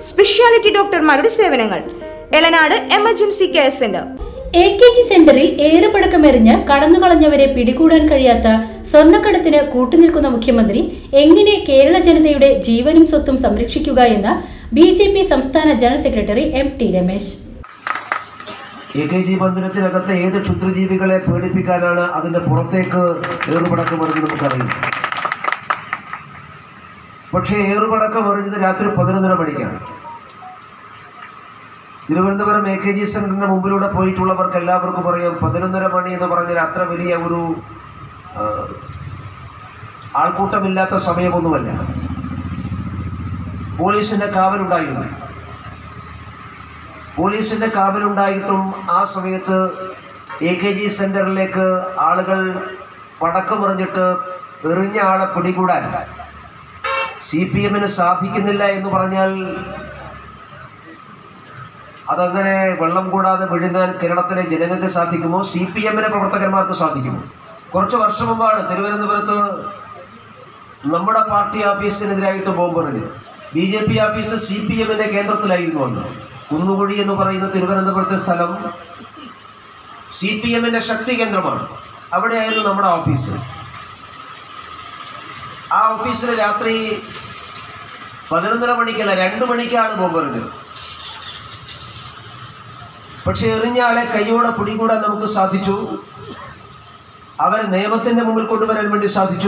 speciality ഡോക്ടർമാരുടെ സേവനങ്ങൾ Elanad emergency care centre A K G സെന്ററിൽ ഏറുപടക്കമെറിഞ്ഞ് കടന്നുകളഞ്ഞവരെ പിടികൂടാൻ കഴിയാത്ത സ്വർണ്ണക്കടത്തിന് കൂട്ടുനിൽക്കുന്ന മുഖ്യമന്ത്രി എങ്ങനെ കേരള ജനതയുടെ ജീവനും സ്വത്തും സംരക്ഷിക്കുക എന്ന് ബി ജെ പി സംസ്ഥാന general secretary M T Ramesh A K G മന്ദിരത്തിനകത്തെ ഏത് ക്ഷുദ്രജീവികളെ പേടിപ്പിക്കാനാണ് അതിന്റെ പുറത്തേക്ക് ഏറുപടക്കം എറിഞ്ഞ് നമുക്കറിയാം പക്ഷേ ഏറുപടക്കം എറിഞ്ഞത് രാത്രി പതിനൊന്നര മണിക്കാണ് തിരുവനന്തപുരം എ കെ ജി സെന്ററിന്റെ മുമ്പിലൂടെ പോയിട്ടുള്ളവർക്ക് എല്ലാവർക്കും അറിയാം പതിനൊന്നര മണി എന്ന് പറഞ്ഞാൽ അത്ര വലിയ ഒരു ആ, ആൾക്കൂട്ടമില്ലാത്ത സമയമൊന്നുമല്ല പോലീസിന്റെ കാവലുണ്ടായിരുന്നു പോലീസിന്റെ കാവലുണ്ടായിട്ടും ആ സമയത്ത് എ കെ ജി സെന്ററിലേക്ക് ആളുകൾ പടക്കമെറിഞ്ഞിട്ട് എറിഞ്ഞ ആളെ പിടികൂടാൻ സി പി എമ്മിന് സാധിക്കുന്നില്ല എന്ന് പറഞ്ഞാൽ അതങ്ങനെ വെള്ളം കൂടാതെ വിഴുങ്ങാൻ കേരളത്തിലെ ജനങ്ങൾക്ക് സാധിക്കുമോ സി പി എമ്മിന്റെ പ്രവർത്തകന്മാർക്ക് സാധിക്കുമോ കുറച്ച് വർഷം മുമ്പാണ് തിരുവനന്തപുരത്ത് നമ്മുടെ പാർട്ടി ഓഫീസിനെതിരായിട്ട് ബോംബെറിഞ്ഞു B J P office C P എമ്മിന്റെ കേന്ദ്രത്തിലായിരുന്നു അന്ന് കുന്നുകുഴി എന്ന് പറയുന്ന തിരുവനന്തപുരത്തെ സ്ഥലം സി പി എമ്മിന്റെ ശക്തി കേന്ദ്രമാണ് അവിടെയായിരുന്നു നമ്മുടെ ഓഫീസ് ആ ഓഫീസിൽ രാത്രി പതിനൊന്നര മണിക്കല്ല രണ്ട് മണിക്കാണ് ബോംബെറിഞ്ഞത് പക്ഷെ എറിഞ്ഞ ആളെ കൈയോടെ പിടികൂടാൻ നമുക്ക് സാധിച്ചു അവരെ നിയമത്തിന്റെ മുമ്പിൽ കൊണ്ടുവരാൻ വേണ്ടി സാധിച്ചു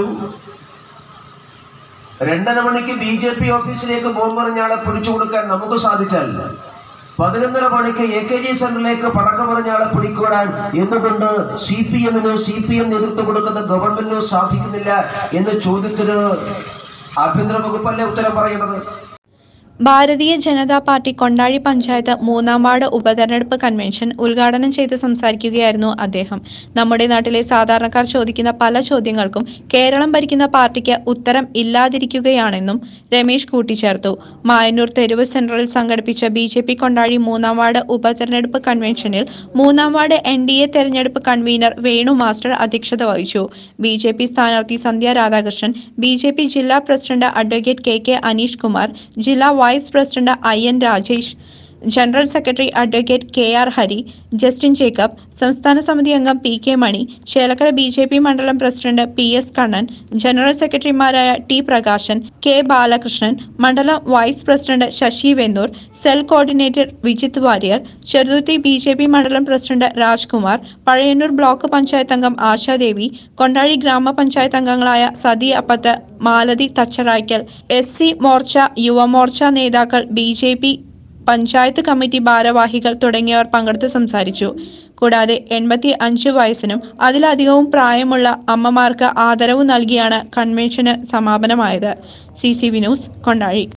രണ്ടര മണിക്ക് ബി ജെ പി ഓഫീസിലേക്ക് ബോംബെറിഞ്ഞ ആളെ പിടിച്ചു കൊടുക്കാൻ നമുക്ക് സാധിച്ചാൽ പതിനൊന്നര മണിക്ക് എ കെ ജി സെന്ററിലേക്ക് പടക്കമെറിഞ്ഞ ആളെ പിടികൂടാൻ എന്തുകൊണ്ട് സി പി എമ്മിനോ സി പി എം നേതൃത്വം കൊടുക്കുന്ന ഗവൺമെന്റിനോ സാധിക്കുന്നില്ല എന്ന ചോദ്യത്തിന് ആഭ്യന്തര വകുപ്പല്ലേ ഉത്തരം പറയേണ്ടത് ഭാരതീയ ജനതാ പാർട്ടി കൊണ്ടാഴി പഞ്ചായത്ത് മൂന്നാം വാർഡ് ഉപതെരഞ്ഞെടുപ്പ് കൺവെൻഷൻ ഉദ്ഘാടനം ചെയ്ത് സംസാരിക്കുകയായിരുന്നു അദ്ദേഹം നമ്മുടെ നാട്ടിലെ സാധാരണക്കാർ ചോദിക്കുന്ന പല ചോദ്യങ്ങൾക്കും കേരളം ഭരിക്കുന്ന പാർട്ടിക്ക് ഉത്തരം ഇല്ലാതിരിക്കുകയാണെന്നും രമേശ് കൂട്ടിച്ചേർത്തു മായന്നൂർ തെരുവ് സെന്ററിൽ സംഘടിപ്പിച്ച ബി ജെ പി കൊണ്ടാഴി മൂന്നാം വാർഡ് ഉപതെരഞ്ഞെടുപ്പ് കൺവെൻഷനിൽ മൂന്നാം വാർഡ് എൻ ഡി എ തെരഞ്ഞെടുപ്പ് കൺവീനർ വേണു മാസ്റ്റർ അധ്യക്ഷത വഹിച്ചു ബി ജെ പി സ്ഥാനാർത്ഥി Sandhya Radhakrishnan B J P ജില്ലാ president advocate K K Aneesh Kumar ജില്ലാ vice president I N Rajesh general secretary advocate K R Hari Justin Jacob സംസ്ഥാന സമിതി അംഗം P K Mani Chelakkara B J P മണ്ഡലം president P S Kannan general സെക്രട്ടറിമാരായ ടി പ്രകാശൻ കെ ബാലകൃഷ്ണൻ മണ്ഡലം vice president Sasi Vennur cell coordinator Vijith Warrier Cheruthuruthy B J P മണ്ഡലം president Rajkumar Pazhayannur block panchayat അംഗം ആശാദേവി കൊണ്ടാഴി ഗ്രാമപഞ്ചായത്ത് അംഗങ്ങളായ സതി അപ്പത്ത് മാലതി തച്ചറായ്ക്കൽ എസ് സി മോർച്ച യുവമോർച്ച നേതാക്കൾ B J P panchayat committee ഭാരവാഹികൾ തുടങ്ങിയവർ പങ്കെടുത്ത് സംസാരിച്ചു കൂടാതെ എൺപത്തി അഞ്ച് വയസ്സിനും അതിലധികവും പ്രായമുള്ള അമ്മമാർക്ക് ആദരവ് നൽകിയാണ് കൺവെൻഷന് സമാപനമായത് C C V news Kondazhy